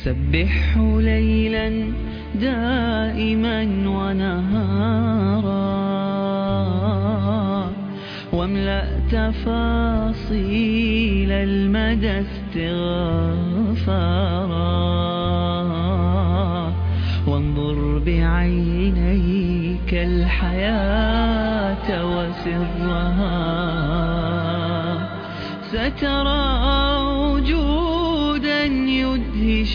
سبحه ليلا دائما ونهارا واملأ تفاصيل المدى استغفارا وانظر بعينيك الحياة وسرها سترى وجودا يدهش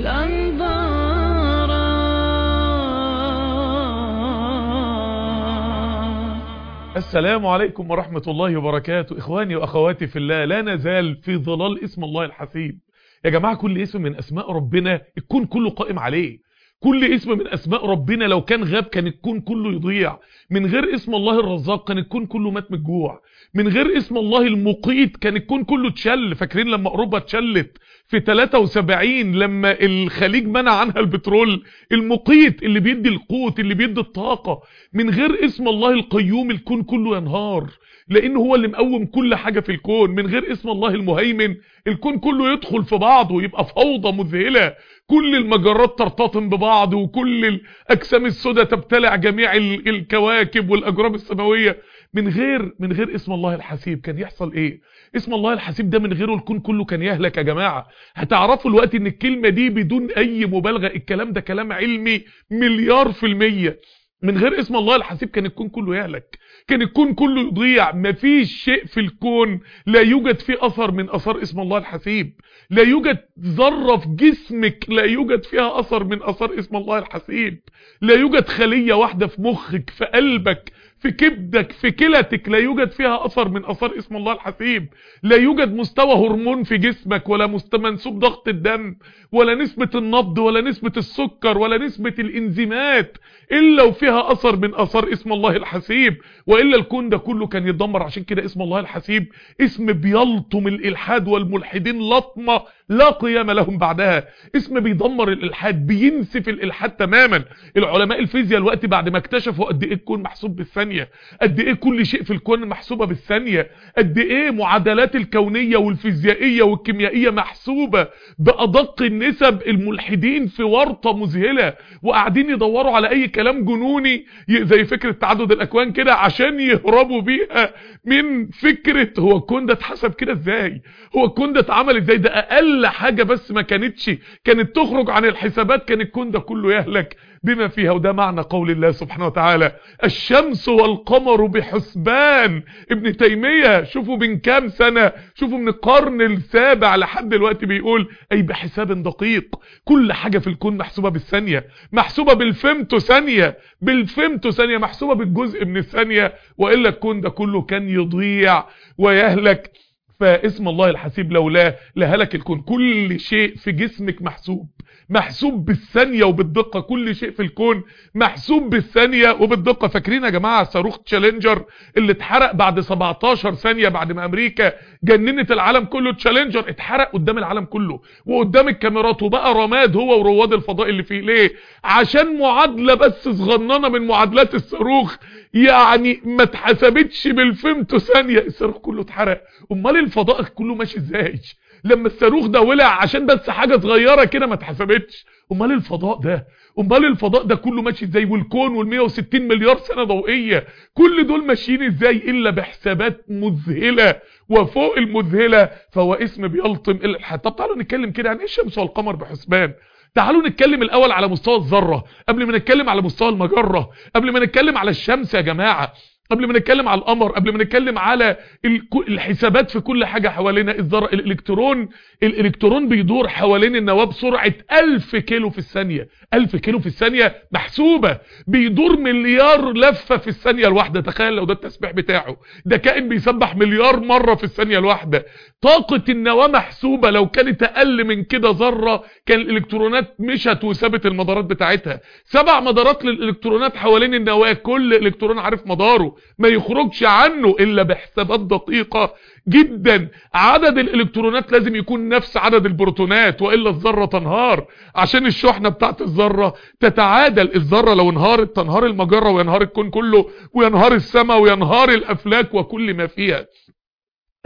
الأنظار السلام عليكم ورحمة الله وبركاته إخواني وأخواتي في الله لا نزال في ظلال اسم الله الحسيب يا جماعة كل اسم من أسماء ربنا الكون كله قائم عليه كل اسم من أسماء ربنا لو كان غاب كان الكون كله يضيع من غير اسم الله الرزاق كان الكون كله مات من الجوع من غير اسم الله المقيت كان الكون كله اتشل فاكرين لما أوروبا اتشلت في 73 لما الخليج منع عنها البترول المقيت اللي بيدي القوت اللي بيدي الطاقة من غير اسم الله القيوم الكون كله ينهار لان هو اللي مقوم كل حاجة في الكون من غير اسم الله المهيمن الكون كله يدخل في بعضه يبقى فوضى مذهلة كل المجرات ترتطم ببعض وكل الاجسام السوداء تبتلع جميع ال- الكواكب والاجرام السماوية من غير من غير اسم الله الحسيب كان يحصل ايه اسم الله الحسيب ده من غيره الكون كله كان يهلك يا جماعة هتعرفوا الوقت ان الكلمة دي بدون اي مبالغة الكلام ده كلام علمي مليار في المية من غير اسم الله الحسيب كان الكون كله يهلك كان الكون كله يضيع مفيش شيء في الكون لا يوجد فيه اثر من اثار اسم الله الحسيب لا يوجد ذرة في جسمك لا يوجد فيها اثر من اثار اسم الله الحسيب لا يوجد خلية واحدة في مخك في قلبك في كبدك في كلتك لا يوجد فيها اثر من اثار اسم الله الحسيب لا يوجد مستوى هرمون في جسمك ولا مستوى منسوب ضغط الدم ولا نسبة النبض ولا نسبة السكر ولا نسبة الانزيمات الا وفيها اثر من اثار اسم الله الحسيب والا الكون ده كله كان يتدمر عشان كده اسم الله الحسيب اسم بيلطم الالحاد والملحدين لطمه لا قيام لهم بعدها اسم بيدمر الالحاد بينسف الالحاد تماما العلماء الفيزياء الوقت بعد ما اكتشفوا قد ايه الكون محسوب بالثانيه قد ايه كل شيء في الكون محسوبه بالثانيه قد ايه معادلات الكونيه والفيزيائيه والكيميائيه محسوبه بادق النسب الملحدين في ورطه مذهله وقاعدين يدوروا على اي كلام جنوني ي- زي فكره تعدد الاكوان كده عشان يهربوا بيها من فكره هو الكون ده اتحسب كده ازاي هو الكون ده اتعمل ازاي ده اقل حاجه بس ما كانتش كانت تخرج عن الحسابات كان الكون ده كله يهلك بما فيها وده معنى قول الله سبحانه وتعالى الشمس والقمر بحسبان ابن تيمية شوفوا من كام سنة شوفوا من القرن السابع لحد دلوقتي بيقول اي بحساب دقيق كل حاجة في الكون محسوبة بالثانية محسوبة بالفيمتو ثانية بالفيمتو ثانية محسوبة بالجزء من الثانية وإلا الكون ده كله كان يضيع ويهلك فاسم الله الحسيب لولاه لهلك الكون كل شيء في جسمك محسوب محسوب بالثانية وبالدقة كل شيء في الكون محسوب بالثانية وبالدقة فاكرين يا جماعة صاروخ تشالنجر اللي اتحرق بعد 17 ثانية بعد ما امريكا جننت العالم كله تشالنجر اتحرق قدام العالم كله وقدام الكاميرات وبقى رماد هو ورواد الفضاء اللي فيه ليه عشان معادلة بس صغننة من معادلات الصاروخ يعني ما اتحسبتش بالفيمتو ثانية الصاروخ كله اتحرق امال الفضاء كله ماشي ازاي لما الصاروخ ده ولع عشان بس حاجة صغيرة كده ما اتحسبتش امال الفضاء ده امال الفضاء ده كله ماشي ازاي والكون وال160 مليار سنة ضوئية كل دول ماشيين ازاي الا بحسابات مذهلة وفوق المذهلة فهو اسم بيلطم الالحاد طب تعالوا نتكلم كده عن ايه الشمس والقمر بحسبان تعالوا نتكلم الاول على مستوى الذرة قبل ما نتكلم على مستوى المجرة قبل ما نتكلم على الشمس يا جماعة قبل ما نتكلم على القمر قبل ما نتكلم على الك- الحسابات في كل حاجة حوالينا الذرة الالكترون الالكترون بيدور حوالين النواة بسرعة 1000 كيلو في الثانية 1000 كيلو في الثانية محسوبة بيدور مليار لفة في الثانية الواحدة تخيل لو ده التسبيح بتاعه ده كائن بيسبح مليار مرة في الثانية الواحدة طاقة النواة محسوبة لو كانت اقل من كده ذرة كان الالكترونات مشت وسابت المدارات بتاعتها سبع مدارات للالكترونات حوالين النواة كل الكترون عارف مداره ما يخرجش عنه الا بحسابات دقيقة جدا عدد الالكترونات لازم يكون نفس عدد البروتونات والا الذرة تنهار عشان الشحنة بتاعت الذرة تتعادل الذرة لو انهارت تنهار المجرة وينهار الكون كله وينهار السماء وينهار الافلاك وكل ما فيها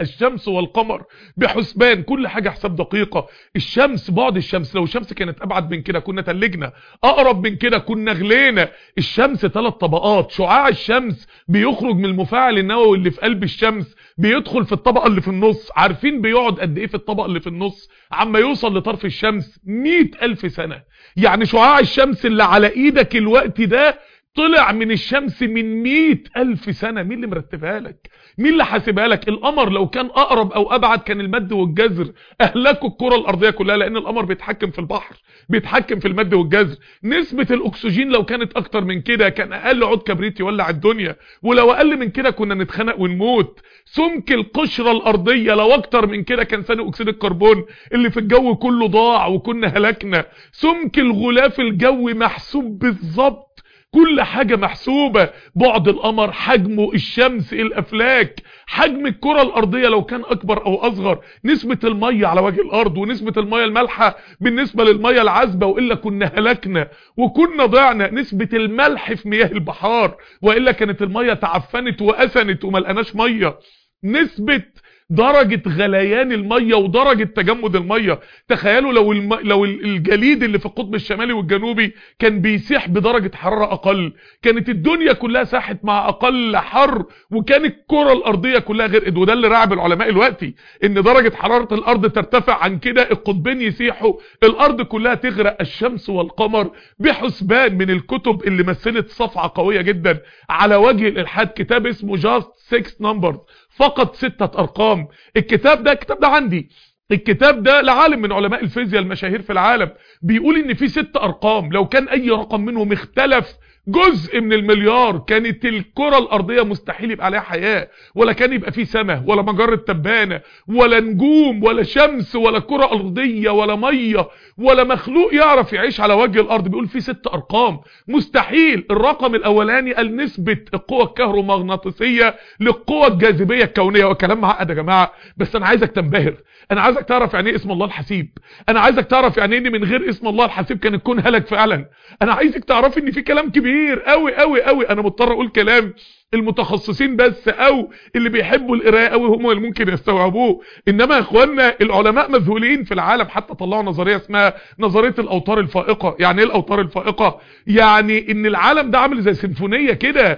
الشمس والقمر بحسبان كل حاجة حساب دقيقة الشمس بعد الشمس لو الشمس كانت ابعد من كده كنا تلجنا اقرب من كده كنا غلينا الشمس ثلاث طبقات شعاع الشمس بيخرج من المفاعل النووي اللي في قلب الشمس بيدخل في الطبقة اللي في النص عارفين بيقعد قد ايه في الطبقة اللي في النص عما يوصل لطرف الشمس مئة الف سنة يعني شعاع الشمس اللي على ايدك الوقت ده طلع من الشمس من مئة ألف سنة مين اللي مرتبها لك مين اللي حاسبها لك القمر لو كان أقرب أو أبعد كان المد والجزر أهلكوا الكرة الأرضية كلها لأن القمر بيتحكم في البحر بيتحكم في المد والجزر نسبة الأكسجين لو كانت أكتر من كده كان أقل عود كبريت يولع الدنيا ولو أقل من كده كنا نتخنق ونموت سمك القشرة الأرضية لو أكتر من كده كان ثاني أكسيد الكربون اللي في الجو كله ضاع وكنا هلكنا سمك الغلاف الجوي محسوب بالظبط كل حاجة محسوبة بعد القمر حجمه الشمس الافلاك حجم الكرة الارضية لو كان اكبر او اصغر نسبة المية على وجه الارض ونسبة المية المالحة بالنسبة للمية العذبة وإلا كنا هلكنا وكنا ضعنا نسبة الملح في مياه البحار وإلا كانت المية تعفنت وأسنت وملقناش مية نسبة درجة غليان المية ودرجة تجمد المية تخيلوا لو الم... لو الجليد اللي في القطب الشمالي والجنوبي كان بيسيح بدرجة حرارة اقل كانت الدنيا كلها ساحت مع اقل حر وكان الكرة الارضية كلها غرقت وده اللي رعب العلماء الوقتي ان درجة حرارة الارض ترتفع عن كده القطبين يسيحوا الارض كلها تغرق الشمس والقمر بحسبان من الكتب اللي مثلت صفعة قوية جدا على وجه الالحاد كتاب اسمه جاست 6 نمبرز فقط ستة ارقام الكتاب ده الكتاب ده عندي الكتاب ده لعالم من علماء الفيزياء المشاهير في العالم بيقول ان في ست ارقام لو كان اي رقم منهم اختلف جزء من المليار كانت الكرة الارضية مستحيل يبقى عليها حياة ولا كان يبقى فيه سماء ولا مجرة تبانة ولا نجوم ولا شمس ولا كرة ارضية ولا مية ولا مخلوق يعرف يعيش على وجه الارض بيقول في ست ارقام مستحيل الرقم الاولاني قال نسبة القوة الكهرومغناطيسية للقوة الجاذبية الكونية وكلام معقد يا جماعة بس انا عايزك تنبهر انا عايزك تعرف يعني ايه اسم الله الحسيب انا عايزك تعرف يعني ايه من غير اسم الله الحسيب كان الكون هلك فعلا انا عايزك تعرف ان في كلام كبير قوي قوي قوي انا مضطر اقول كلام المتخصصين بس او اللي بيحبوا القراءه قوي هم اللي ممكن يستوعبوه انما يا اخوانا العلماء مذهولين في العالم حتى طلعوا نظريه اسمها نظريه الاوتار الفائقه يعني ايه الاوتار الفائقه يعني ان العالم ده عامل زي سيمفونيه كده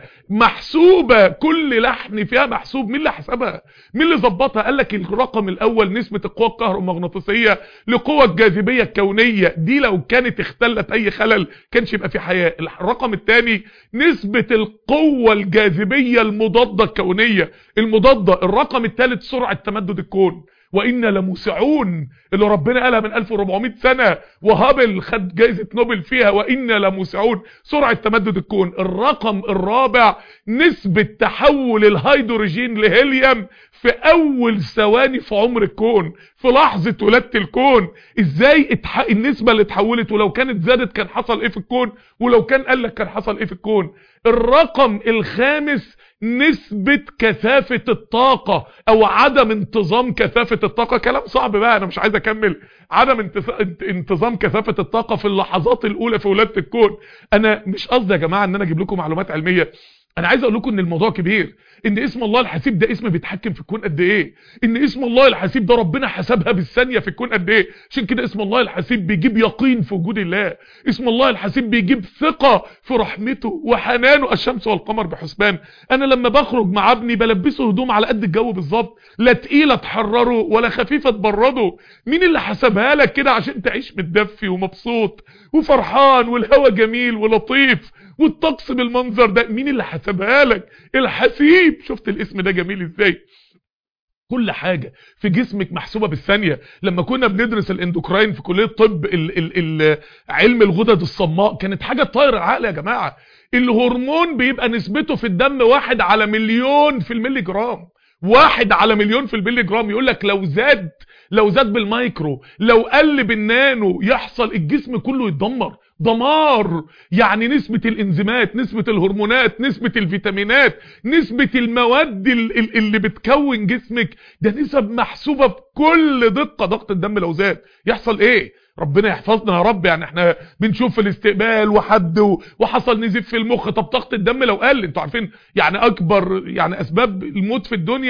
محسوبه كل لحن فيها محسوب مين اللي حسبها مين اللي ظبطها قال لك الرقم الاول نسبه القوه الكهرومغناطيسيه لقوه الجاذبيه الكونيه دي لو كانت اختلت اي خلل كانش يبقى في حياه الرقم الثاني نسبه القوه الجاذبيه الجاذبية المضادة الكونية المضادة الرقم الثالث سرعة تمدد الكون وإنا لموسعون اللي ربنا قالها من 1400 سنة وهابل خد جائزة نوبل فيها وإنا لموسعون سرعة تمدد الكون الرقم الرابع نسبة تحول الهيدروجين لهيليوم في أول ثواني في عمر الكون في لحظة ولادة الكون ازاي اتح... النسبة اللي اتحولت ولو كانت زادت كان حصل ايه في الكون ولو كان قلك كان حصل ايه في الكون الرقم الخامس نسبة كثافة الطاقة او عدم انتظام كثافة الطاقة كلام صعب بقى انا مش عايز اكمل عدم انتظ... انتظام كثافة الطاقة في اللحظات الاولى في ولادة الكون انا مش قصدي يا جماعة ان انا اجيب لكم معلومات علمية انا عايز اقول لكم ان الموضوع كبير ان اسم الله الحسيب ده اسم بيتحكم في الكون قد ايه ان اسم الله الحسيب ده ربنا حسبها بالثانيه في الكون قد ايه عشان كده اسم الله الحسيب بيجيب يقين في وجود الله اسم الله الحسيب بيجيب ثقه في رحمته وحنانه الشمس والقمر بحسبان انا لما بخرج مع ابني بلبسه هدوم على قد الجو بالظبط لا تقيله تحرره ولا خفيفه تبرده مين اللي حسبها لك كده عشان تعيش متدفي ومبسوط وفرحان والهوا جميل ولطيف والطقس بالمنظر ده مين اللي حسبها لك الحسيب شفت الاسم ده جميل ازاي كل حاجة في جسمك محسوبة بالثانية لما كنا بندرس الاندوكراين في كلية طب ال ال ال علم الغدد الصماء كانت حاجة طايرة العقل يا جماعة الهرمون بيبقى نسبته في الدم واحد على مليون في الملي جرام واحد على مليون في الملي جرام يقول لك لو زاد لو زاد بالمايكرو لو قل بالنانو يحصل الجسم كله يتدمر دمار يعني نسبة الانزيمات نسبة الهرمونات نسبة الفيتامينات نسبة المواد اللي بتكون جسمك ده نسب محسوبة بكل دقة ضغط الدم لو زاد يحصل ايه ربنا يحفظنا يا رب يعني احنا بنشوف في الاستقبال وحد وحصل نزيف في المخ طب ضغط الدم لو قل انتوا عارفين يعني اكبر يعني اسباب الموت في الدنيا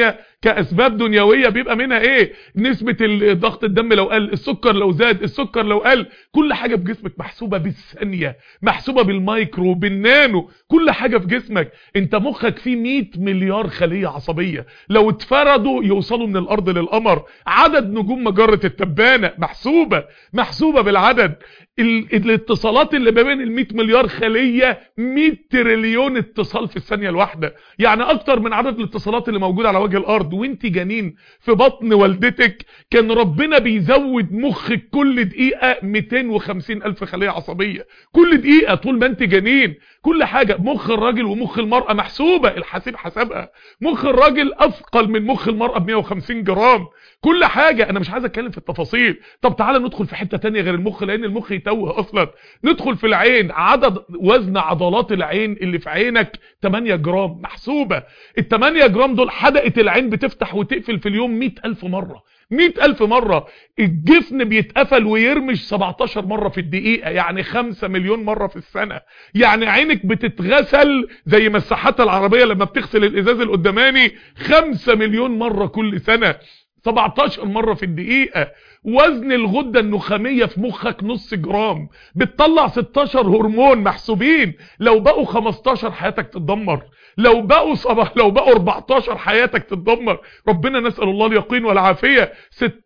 كاسباب دنيويه بيبقى منها ايه نسبه ال- ضغط الدم لو قل السكر لو زاد السكر لو قل كل حاجه في جسمك محسوبه بالثانيه محسوبه بالمايكرو بالنانو كل حاجه في جسمك انت مخك فيه 100 مليار خليه عصبيه لو اتفردوا يوصلوا من الارض للقمر عدد نجوم مجره التبانه محسوبه محسوبه بالعدد ال- الاتصالات اللي ما بين ال 100 مليار خليه 100 تريليون اتصال في الثانيه الواحده يعني اكتر من عدد الاتصالات اللي موجوده على وجه الارض وانت جنين في بطن والدتك كان ربنا بيزود مخك كل دقيقه 250 الف خليه عصبيه كل دقيقه طول ما انت جنين كل حاجه مخ الراجل ومخ المراه محسوبه الحاسب حسبها مخ الراجل اثقل من مخ المراه ب 150 جرام كل حاجه انا مش عايز اتكلم في التفاصيل طب تعالى ندخل في حته تانية غير المخ لان المخ يتوه اصلا ندخل في العين عدد وزن عضلات العين اللي في عينك 8 جرام محسوبه ال 8 جرام دول حدقه العين بتفتح وتقفل في اليوم 100000 مره 100000 مره الجفن بيتقفل ويرمش 17 مره في الدقيقه يعني 5 مليون مره في السنه يعني عينك بتتغسل زي مساحات العربيه لما بتغسل الازاز القداماني 5 مليون مره كل سنه 17 مرة في الدقيقة وزن الغدة النخامية في مخك نص جرام بتطلع 16 هرمون محسوبين لو بقوا 15 حياتك تتدمر لو بقوا صباح لو بقوا 14 حياتك تتدمر ربنا نسأل الله اليقين والعافية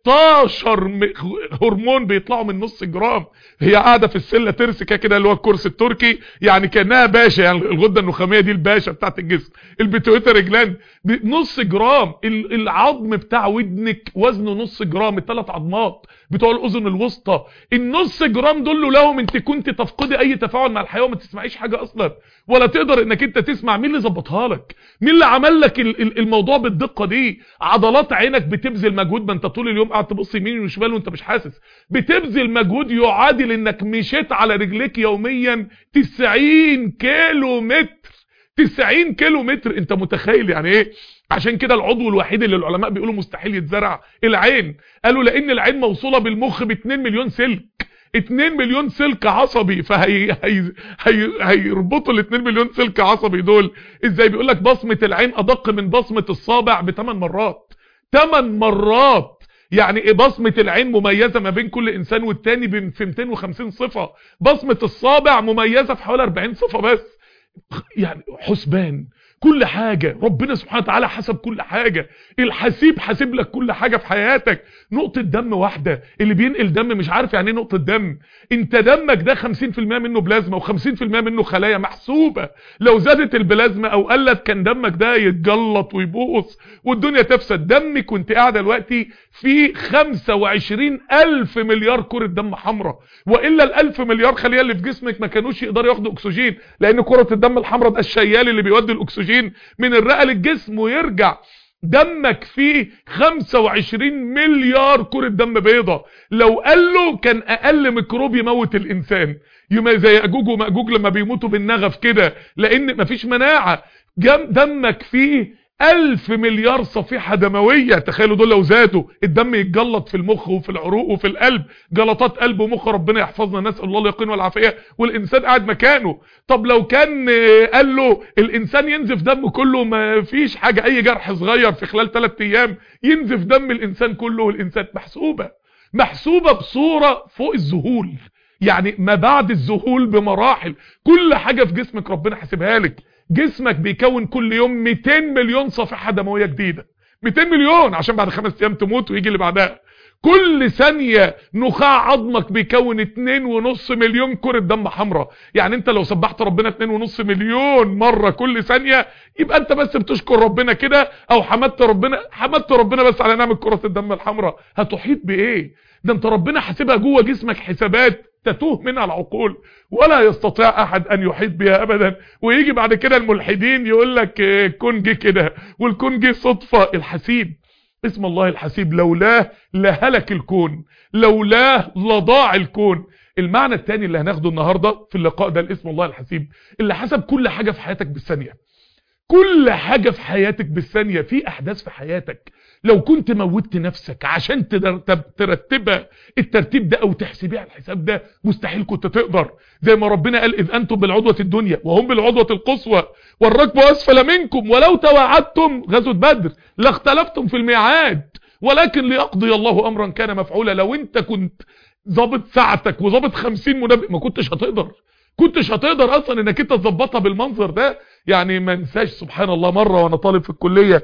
16 م- هرمون بيطلعوا من نص جرام هي قاعدة في السلة ترسكة كده اللي هو الكرسي التركي يعني كأنها باشا يعني الغدة النخامية دي الباشا بتاعت الجسم البيتويتر جلاند نص جرام ال- العظم بتاع ودنك وزنه نص جرام الثلاث عظمات بتوع الاذن الوسطى النص جرام دول لهم انت كنت تفقدي اي تفاعل مع الحياه وما تسمعيش حاجه اصلا ولا تقدر انك انت تسمع مين اللي ظبطها لك مين اللي عمل لك ال- ال- الموضوع بالدقه دي عضلات عينك بتبذل مجهود ما انت طول اليوم قاعد تبص يمين وشمال وانت مش حاسس بتبذل مجهود يعادل انك مشيت على رجليك يوميا 90 كيلو متر 90 كيلو متر انت متخيل يعني ايه عشان كده العضو الوحيد اللي العلماء بيقولوا مستحيل يتزرع العين قالوا لان العين موصوله بالمخ ب 2 مليون سلك 2 مليون سلك عصبي فهي هي هي هيربطوا ال 2 مليون سلك عصبي دول ازاي بيقول لك بصمه العين ادق من بصمه الصابع بثمان مرات 8 مرات يعني ايه بصمة العين مميزة ما بين كل انسان والتاني ب- في 250 صفة بصمة الصابع مميزة في حوالي 40 صفة بس يعني حسبان كل حاجة ربنا سبحانه وتعالى حسب كل حاجة الحسيب حاسب لك كل حاجة في حياتك نقطة دم واحدة اللي بينقل دم مش عارف يعني ايه نقطة دم انت دمك ده 50% منه بلازما و50% منه خلايا محسوبة لو زادت البلازما او قلت كان دمك ده يتجلط ويبوظ والدنيا تفسد دمك وانت قاعدة دلوقتي في 25 الف مليار كرة دم حمراء والا الالف مليار خليه اللي في جسمك ما كانوش يقدروا ياخدوا اكسجين لان كرة الدم الحمراء ده الشيال اللي بيودي الاكسجين من الرئة للجسم ويرجع دمك فيه 25 مليار كرة دم بيضة لو قال له كان اقل ميكروب يموت الانسان يما زي ياجوج وماجوج لما بيموتوا بالنغف كده لان مفيش مناعة جم دمك فيه ألف مليار صفيحة دموية تخيلوا دول لو زادوا الدم يتجلط في المخ وفي العروق وفي القلب جلطات قلب ومخ ربنا يحفظنا نسأل الله اليقين والعافية والإنسان قاعد مكانه طب لو كان آه، قال له الإنسان ينزف دم كله ما فيش حاجة أي جرح صغير في خلال ثلاثة أيام ينزف دم الإنسان كله والإنسان محسوبة محسوبة بصورة فوق الذهول يعني ما بعد الذهول بمراحل كل حاجة في جسمك ربنا حاسبها لك جسمك بيكون كل يوم 200 مليون صفيحة دموية جديدة 200 مليون عشان بعد خمس ايام تموت ويجي اللي بعدها كل ثانية نخاع عظمك بيكون 2.5 مليون كرة دم حمراء يعني انت لو سبحت ربنا 2.5 مليون مرة كل ثانية يبقى انت بس بتشكر ربنا كده او حمدت ربنا حمدت ربنا بس على نعمة كرة الدم الحمراء هتحيط بايه ده انت ربنا حاسبها جوه جسمك حسابات تتوه منها العقول ولا يستطيع احد ان يحيط بها ابدا ويجي بعد كده الملحدين يقول لك اه، الكون جه كده والكون جه صدفة الحسيب اسم الله الحسيب لولاه لهلك الكون لولاه لضاع الكون المعنى الثاني اللي هناخده النهاردة في اللقاء ده الاسم الله الحسيب اللي حسب كل حاجة في حياتك بالثانية كل حاجة في حياتك بالثانية في احداث في حياتك لو كنت موتت نفسك عشان ترتب ترتبها الترتيب ده او تحسبيها على الحساب ده مستحيل كنت تقدر زي ما ربنا قال اذ انتم بالعدوة الدنيا وهم بالعدوة القصوى والركب اسفل منكم ولو تواعدتم غزوة بدر لاختلفتم في الميعاد ولكن ليقضي الله امرا كان مفعولا لو انت كنت ظابط ساعتك وظابط 50 منبه ما كنتش هتقدر كنتش هتقدر اصلا انك انت تظبطها بالمنظر ده يعني ما انساش سبحان الله مرة وانا طالب في الكلية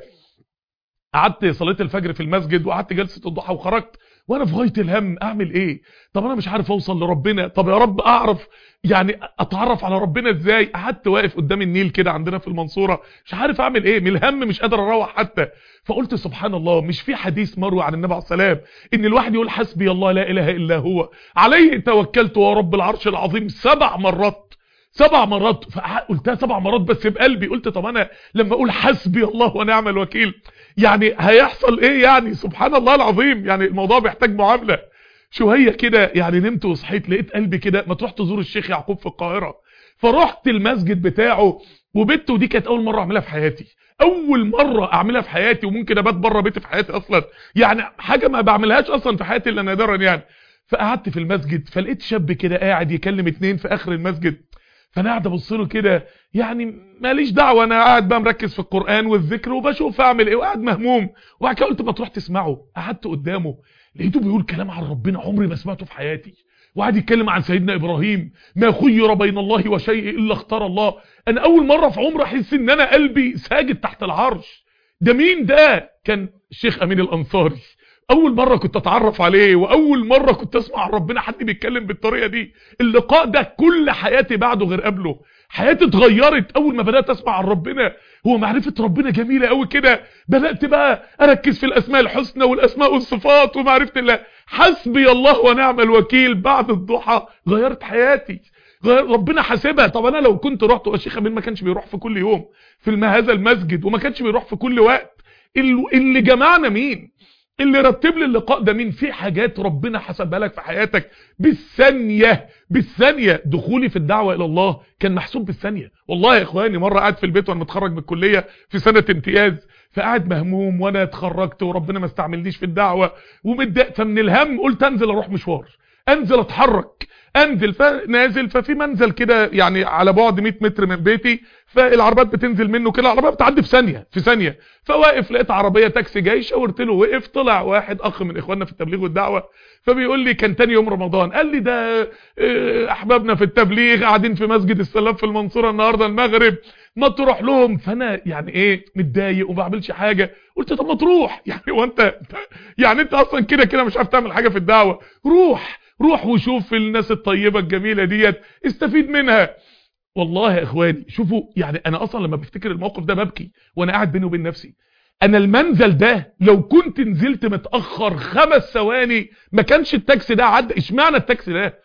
قعدت صليت الفجر في المسجد وقعدت جلسة الضحى وخرجت وانا في غايه الهم اعمل ايه طب انا مش عارف اوصل لربنا طب يا رب اعرف يعني اتعرف على ربنا ازاي قعدت واقف قدام النيل كده عندنا في المنصوره مش عارف اعمل ايه من الهم مش قادر اروح حتى فقلت سبحان الله مش في حديث مروي عن النبي عليه السلام ان الواحد يقول حسبي الله لا اله الا هو عليه توكلت ورب العرش العظيم سبع مرات سبع مرات قلتها سبع مرات بس بقلبي قلت طب انا لما اقول حسبي الله ونعم الوكيل يعني هيحصل ايه يعني سبحان الله العظيم يعني الموضوع بيحتاج معاملة شوية كده يعني نمت وصحيت لقيت قلبي كده ما تروح تزور الشيخ يعقوب في القاهرة فرحت المسجد بتاعه وبت ودي كانت اول مرة اعملها في حياتي اول مرة اعملها في حياتي وممكن ابات بره بيتي في حياتي اصلا يعني حاجة ما بعملهاش اصلا في حياتي الا نادرا يعني فقعدت في المسجد فلقيت شاب كده قاعد يكلم اتنين في اخر المسجد فانا قاعد ابص له كده يعني ماليش دعوه انا قاعد بقى مركز في القران والذكر وبشوف اعمل ايه وقاعد مهموم وبعد كده قلت ما تروح تسمعه قعدت قدامه لقيته بيقول كلام عن ربنا عمري ما سمعته في حياتي وقعد يتكلم عن سيدنا ابراهيم ما خير بين الله وشيء الا اختار الله انا اول مره في عمري احس ان انا قلبي ساجد تحت العرش ده مين ده كان الشيخ امين الانصاري اول مرة كنت اتعرف عليه واول مرة كنت اسمع عن ربنا حد بيتكلم بالطريقة دي اللقاء ده كل حياتي بعده غير قبله حياتي اتغيرت اول ما بدأت اسمع عن ربنا هو معرفة ربنا جميلة قوي كده بدأت بقى اركز في الاسماء الحسنى والاسماء والصفات ومعرفة الله حسبي الله ونعم الوكيل بعد الضحى غيرت حياتي غير ربنا حاسبها طب انا لو كنت رحت والشيخ امين ما كانش بيروح في كل يوم في هذا المسجد وما كانش بيروح في كل وقت اللي جمعنا مين اللي رتب لي اللقاء ده مين في حاجات ربنا حسبها لك في حياتك بالثانيه بالثانيه دخولي في الدعوه الى الله كان محسوب بالثانيه والله يا اخواني مره قاعد في البيت وانا متخرج من الكليه في سنه امتياز فقاعد مهموم وانا اتخرجت وربنا ما استعملنيش في الدعوه ومتضايق فمن الهم قلت انزل اروح مشوار انزل اتحرك انزل فنازل ففي منزل كده يعني على بعد 100 متر من بيتي فالعربيات بتنزل منه كده العربيه بتعدي في ثانيه في ثانيه فواقف لقيت عربيه تاكسي جاي شاورت له وقف طلع واحد اخ من اخواننا في التبليغ والدعوه فبيقول لي كان تاني يوم رمضان قال لي ده احبابنا في التبليغ قاعدين في مسجد السلام في المنصوره النهارده المغرب ما تروح لهم فانا يعني ايه متضايق وما بعملش حاجه قلت طب ما تروح يعني هو انت يعني انت اصلا كده كده مش عارف تعمل حاجه في الدعوه روح روح وشوف الناس الطيبة الجميلة ديت استفيد منها والله يا اخواني شوفوا يعني انا اصلا لما بفتكر الموقف ده ببكي وانا قاعد بيني وبين نفسي انا المنزل ده لو كنت نزلت متأخر خمس ثواني ما كانش التاكسي ده عدى اشمعنى التاكسي ده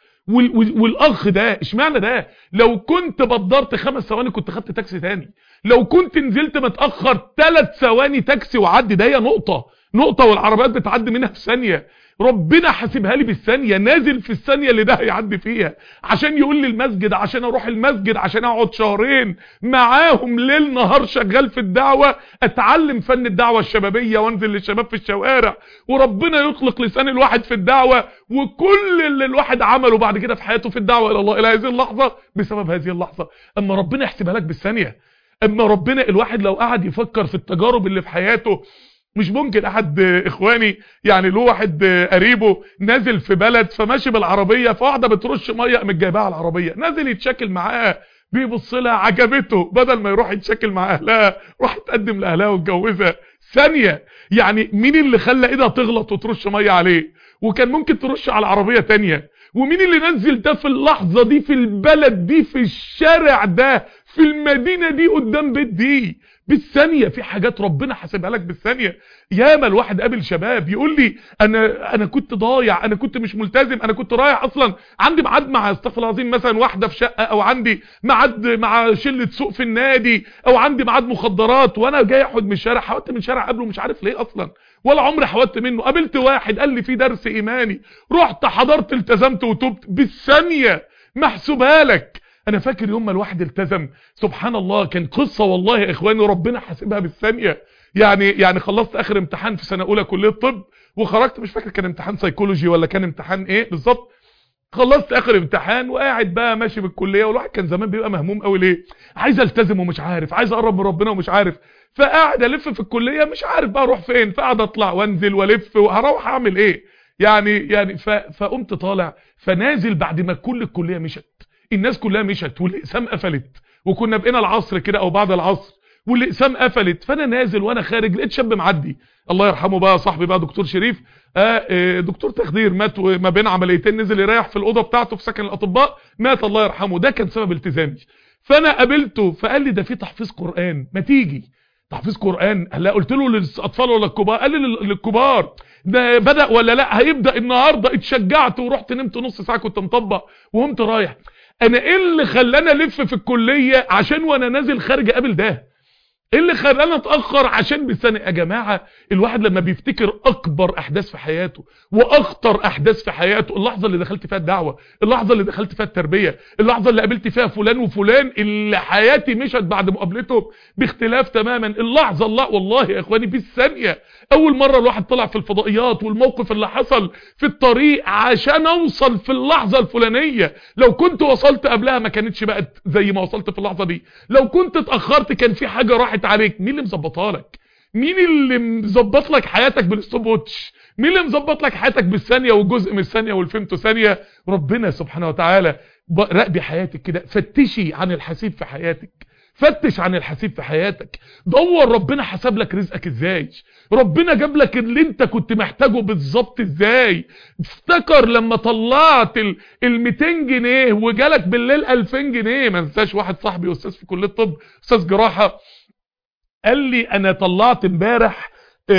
والاخ ده اشمعنى ده لو كنت بدرت خمس ثواني كنت خدت تاكسي تاني لو كنت نزلت متأخر ثلاث ثواني تاكسي وعدي ده هي نقطة نقطة والعربيات بتعدي منها في ثانية ربنا حاسبها لي بالثانيه نازل في الثانيه اللي ده هيعدي فيها عشان يقول لي المسجد عشان اروح المسجد عشان اقعد شهرين معاهم ليل نهار شغال في الدعوه اتعلم فن الدعوه الشبابيه وانزل للشباب في الشوارع وربنا يطلق لسان الواحد في الدعوه وكل اللي الواحد عمله بعد كده في حياته في الدعوه الى الله الى هذه اللحظه بسبب هذه اللحظه اما ربنا يحسبها لك بالثانيه اما ربنا الواحد لو قعد يفكر في التجارب اللي في حياته مش ممكن احد اخواني يعني له واحد قريبه نازل في بلد فماشي بالعربيه فواحده بترش ميه قامت جايباها على العربيه نازل يتشاكل معاها بيبص لها عجبته بدل ما يروح يتشاكل مع اهلها راح تقدم لاهلها واتجوزها ثانيه يعني مين اللي خلى ايدها تغلط وترش ميه عليه وكان ممكن ترش على عربيه تانية ومين اللي نزل ده في اللحظه دي في البلد دي في الشارع ده في المدينه دي قدام بيت دي بالثانيه في حاجات ربنا حاسبها لك بالثانيه ياما الواحد قابل شباب يقول لي انا انا كنت ضايع انا كنت مش ملتزم انا كنت رايح اصلا عندي ميعاد مع استغفر العظيم مثلا واحده في شقه او عندي ميعاد مع شله سوق في النادي او عندي ميعاد مخدرات وانا جاي احد من الشارع حاولت من الشارع قبله مش عارف ليه اصلا ولا عمري حاولت منه قابلت واحد قال لي في درس ايماني رحت حضرت التزمت وتوبت بالثانيه محسوبها لك انا فاكر يوم ما الواحد التزم سبحان الله كان قصة والله يا اخواني ربنا حاسبها بالثانية يعني يعني خلصت اخر امتحان في سنة اولى كلية طب وخرجت مش فاكر كان امتحان سيكولوجي ولا كان امتحان ايه بالظبط خلصت اخر امتحان وقاعد بقى ماشي بالكليه والواحد كان زمان بيبقى مهموم قوي ليه عايز التزم ومش عارف عايز اقرب من ربنا ومش عارف فقاعد الف في الكليه مش عارف بقى اروح فين فقاعد اطلع وانزل والف وهروح اعمل ايه يعني يعني ف... فقمت طالع فنازل بعد ما كل الكليه مشت الناس كلها مشت والاقسام قفلت وكنا بقينا العصر كده او بعد العصر والاقسام قفلت فانا نازل وانا خارج لقيت شاب معدي الله يرحمه بقى صاحبي بقى دكتور شريف آه آه دكتور تخدير مات ما بين عمليتين نزل يريح في الاوضه بتاعته في سكن الاطباء مات الله يرحمه ده كان سبب التزامي فانا قابلته فقال لي ده في تحفيظ قران ما تيجي تحفيظ قران هلا قلت له للاطفال ولا الكبار قال لي للكبار ده بدا ولا لا هيبدا النهارده اتشجعت ورحت نمت نص ساعه كنت مطبق وقمت رايح انا ايه اللي خلاني الف في الكليه عشان وانا نازل خارج اقابل ده ايه اللي خلاني اتاخر عشان بالسنه يا جماعه الواحد لما بيفتكر اكبر احداث في حياته واخطر احداث في حياته اللحظه اللي دخلت فيها الدعوه اللحظه اللي دخلت فيها التربيه اللحظه اللي قابلت فيها فلان وفلان اللي حياتي مشت بعد مقابلتهم باختلاف تماما اللحظه الله والله يا اخواني في الثانيه اول مره الواحد طلع في الفضائيات والموقف اللي حصل في الطريق عشان اوصل في اللحظه الفلانيه لو كنت وصلت قبلها ما كانتش بقت زي ما وصلت في اللحظه دي لو كنت اتاخرت كان في حاجه راحت عليك مين اللي مظبطها لك مين اللي مظبط لك حياتك بالستوب واتش مين اللي مظبط لك حياتك بالثانيه والجزء من الثانيه والفهمته ثانيه ربنا سبحانه وتعالى راقبي حياتك كده فتشي عن الحسيب في حياتك فتش عن الحسيب في حياتك دور ربنا حسب لك رزقك ازاي ربنا جاب لك اللي انت كنت محتاجه بالظبط ازاي افتكر لما طلعت ال 200 جنيه وجالك بالليل 2000 جنيه ما انساش واحد صاحبي استاذ في كليه الطب استاذ جراحه قال لي انا طلعت امبارح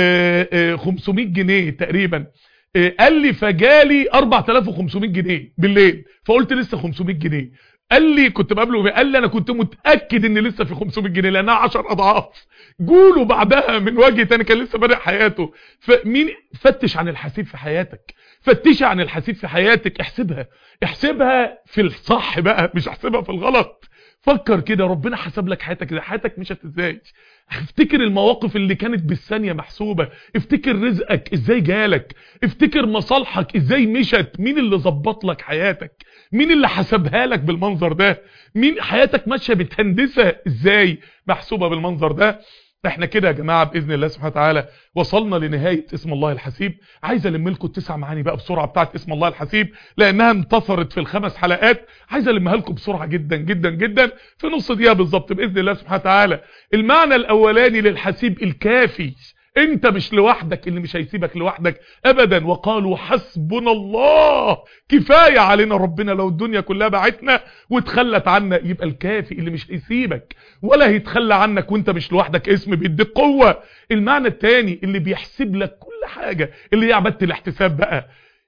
500 جنيه تقريبا قال لي فجالي 4500 جنيه بالليل فقلت لسه 500 جنيه قال لي كنت بقابله قال لي انا كنت متاكد ان لسه في 500 جنيه لانها 10 اضعاف جوله بعدها من وجه تاني كان لسه بادئ حياته فمين فتش عن الحسيب في حياتك فتشي عن الحسيب في حياتك احسبها احسبها في الصح بقى مش احسبها في الغلط فكر كده ربنا حسب لك حياتك كده حياتك مشت ازاي افتكر المواقف اللي كانت بالثانيه محسوبه افتكر رزقك ازاي جالك افتكر مصالحك ازاي مشت مين اللي ظبط لك حياتك مين اللي حسبها لك بالمنظر ده مين حياتك ماشيه متهندسه ازاي محسوبه بالمنظر ده احنا كده يا جماعه باذن الله سبحانه وتعالى وصلنا لنهايه اسم الله الحسيب عايز الم لكم التسع معاني بقى بسرعه بتاعت اسم الله الحسيب لانها انتصرت في الخمس حلقات عايز المها لكم بسرعه جدا جدا جدا في نص دقيقه بالظبط باذن الله سبحانه وتعالى المعنى الاولاني للحسيب الكافي انت مش لوحدك اللي مش هيسيبك لوحدك ابدا وقالوا حسبنا الله كفاية علينا ربنا لو الدنيا كلها بعتنا وتخلت عنا يبقى الكافي اللي مش هيسيبك ولا هيتخلى عنك وانت مش لوحدك اسم بيديك قوة المعنى التاني اللي بيحسب لك كل حاجة اللي هي عبادة الاحتساب بقى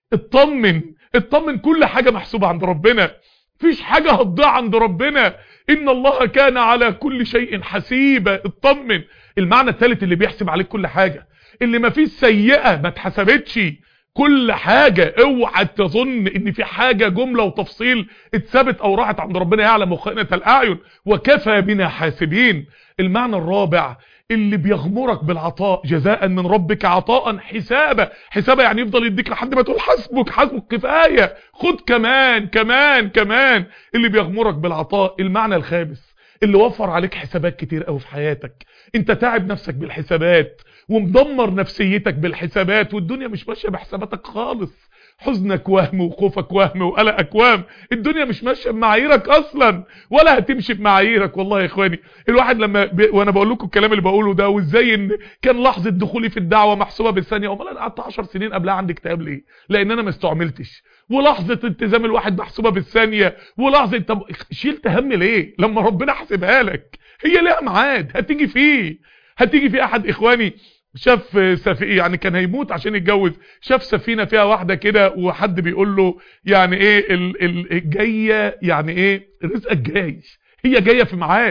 اطمن اطمن كل حاجة محسوبة عند ربنا فيش حاجة هتضيع عند ربنا ان الله كان على كل شيء حسيبا اطمن المعنى الثالث اللي بيحسب عليك كل حاجة اللي ما فيش سيئة ما اتحسبتش كل حاجة اوعى تظن ان في حاجة جملة وتفصيل اتثبت او راحت عند ربنا يعلم خائنة الاعين وكفى بنا حاسبين المعنى الرابع اللي بيغمرك بالعطاء جزاء من ربك عطاء حسابا حسابا يعني يفضل يديك لحد ما تقول حسبك حسبك كفاية خد كمان كمان كمان اللي بيغمرك بالعطاء المعنى الخامس اللي وفر عليك حسابات كتير قوي في حياتك انت تعب نفسك بالحسابات ومدمر نفسيتك بالحسابات والدنيا مش ماشيه بحساباتك خالص حزنك وهم وخوفك وهم وقلقك وهم الدنيا مش ماشيه بمعاييرك اصلا ولا هتمشي بمعاييرك والله يا اخواني الواحد لما ب... وانا بقول لكم الكلام اللي بقوله ده وازاي ان كان لحظه دخولي في الدعوه محسوبه بالثانيه امال انا قعدت 10 سنين قبلها عندي اكتئاب ليه لان انا ما استعملتش ولحظه التزام الواحد محسوبه بالثانيه ولحظه طب شيلت هم ليه لما ربنا حاسبها لك هي ليها ميعاد هتيجي فيه هتيجي في احد اخواني شاف سفينة يعني كان هيموت عشان يتجوز شاف سفينة فيها واحدة كده وحد بيقول له يعني ايه الجاية يعني ايه رزقك جاي هي جاية في ميعاد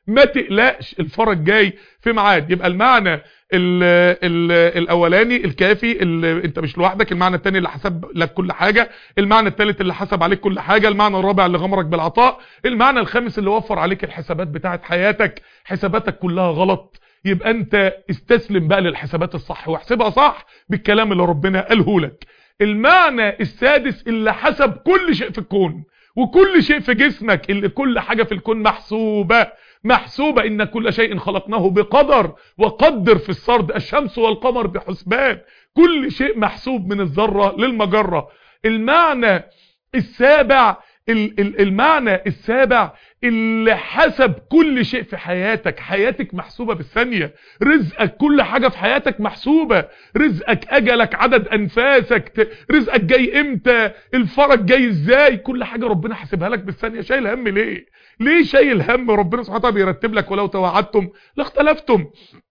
ما تقلقش الفرج جاي في ميعاد يبقى المعنى ال ال الاولاني الكافي اللي انت مش لوحدك المعنى الثاني اللي حسب لك كل حاجة المعنى الثالث اللي حسب عليك كل حاجة المعنى الرابع اللي غمرك بالعطاء المعنى الخامس اللي وفر عليك الحسابات بتاعت حياتك حساباتك كلها غلط يبقى انت استسلم بقى للحسابات الصح واحسبها صح بالكلام اللي ربنا قاله لك المعنى السادس اللي حسب كل شيء في الكون وكل شيء في جسمك اللي كل حاجة في الكون محسوبة محسوبة ان كل شيء خلقناه بقدر وقدر في السرد الشمس والقمر بحسبان كل شيء محسوب من الذرة للمجرة المعنى السابع المعنى السابع اللي حسب كل شيء في حياتك حياتك محسوبة بالثانية رزقك كل حاجة في حياتك محسوبة رزقك اجلك عدد انفاسك رزقك جاي امتى الفرج جاي ازاي كل حاجة ربنا حاسبها لك بالثانية شايل هم ليه ليه شايل هم ربنا سبحانه وتعالى بيرتب لك ولو توعدتم لاختلفتم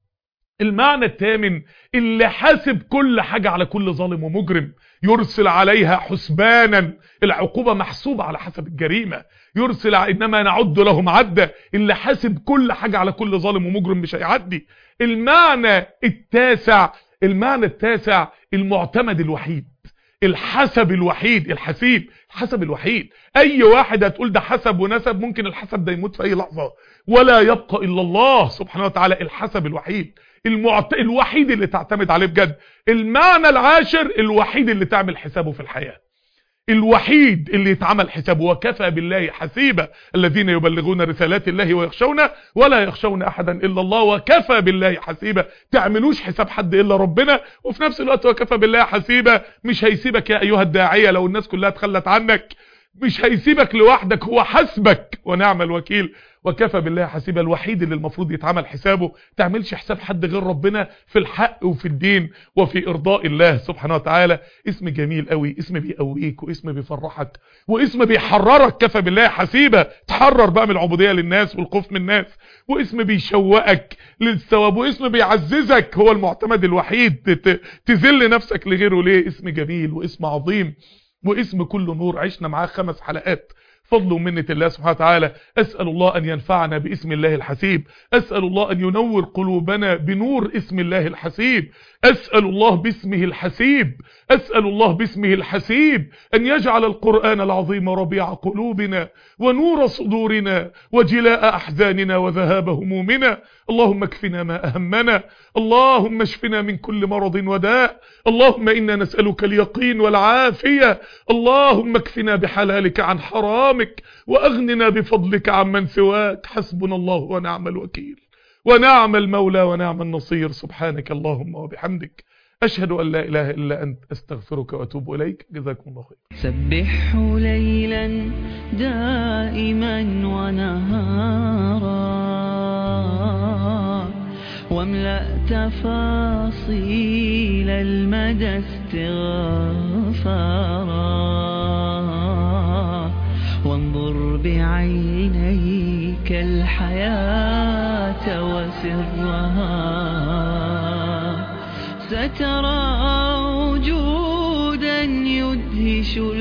المعنى الثامن اللي حاسب كل حاجة على كل ظالم ومجرم يرسل عليها حسبانا العقوبة محسوبة على حسب الجريمة يرسل انما نعد لهم عدة اللي حاسب كل حاجة على كل ظالم ومجرم مش هيعدي المعنى التاسع المعنى التاسع المعتمد الوحيد الحسب الوحيد الحسيب الحسب الوحيد اي واحد هتقول ده حسب ونسب ممكن الحسب ده يموت في اي لحظة ولا يبقى الا الله سبحانه وتعالى الحسب الوحيد المعت... الوحيد اللي تعتمد عليه بجد المعنى العاشر الوحيد اللي تعمل حسابه في الحياة الوحيد اللي يتعمل حسابه وكفى بالله حسيبا الذين يبلغون رسالات الله ويخشونه ولا يخشون احدا الا الله وكفى بالله حسيبا تعملوش حساب حد الا ربنا وفي نفس الوقت وكفى بالله حسيبا مش هيسيبك يا ايها الداعية لو الناس كلها تخلت عنك مش هيسيبك لوحدك هو حسبك ونعم الوكيل وكفى بالله حسيبا الوحيد اللي المفروض يتعمل حسابه تعملش حساب حد غير ربنا في الحق وفي الدين وفي ارضاء الله سبحانه وتعالى اسم جميل قوي اسم بيقويك واسم بيفرحك واسم بيحررك كفى بالله حسيبا تحرر بقى من العبودية للناس والخوف من الناس واسم بيشوقك للثواب واسم بيعززك هو المعتمد الوحيد تذل نفسك لغيره ليه اسم جميل واسم عظيم واسم كل نور عشنا معاه خمس حلقات فضل ومنة الله سبحانه وتعالى أسأل الله أن ينفعنا باسم الله الحسيب أسأل الله أن ينور قلوبنا بنور اسم الله الحسيب أسأل الله باسمه الحسيب أسأل الله باسمه الحسيب أن يجعل القرآن العظيم ربيع قلوبنا ونور صدورنا وجلاء أحزاننا وذهاب همومنا اللهم اكفنا ما أهمنا اللهم اشفنا من كل مرض وداء اللهم إنا نسألك اليقين والعافية اللهم اكفنا بحلالك عن حرامك وأغننا بفضلك عن من سواك حسبنا الله ونعم الوكيل ونعم المولى ونعم النصير سبحانك اللهم وبحمدك أشهد أن لا إله إلا أنت أستغفرك وأتوب إليك جزاكم الله خير سبحه ليلا دائما ونهارا واملأ تفاصيل المدى استغفارا وانظر بعينيك الحياة وسرها سترى وجودا يدهش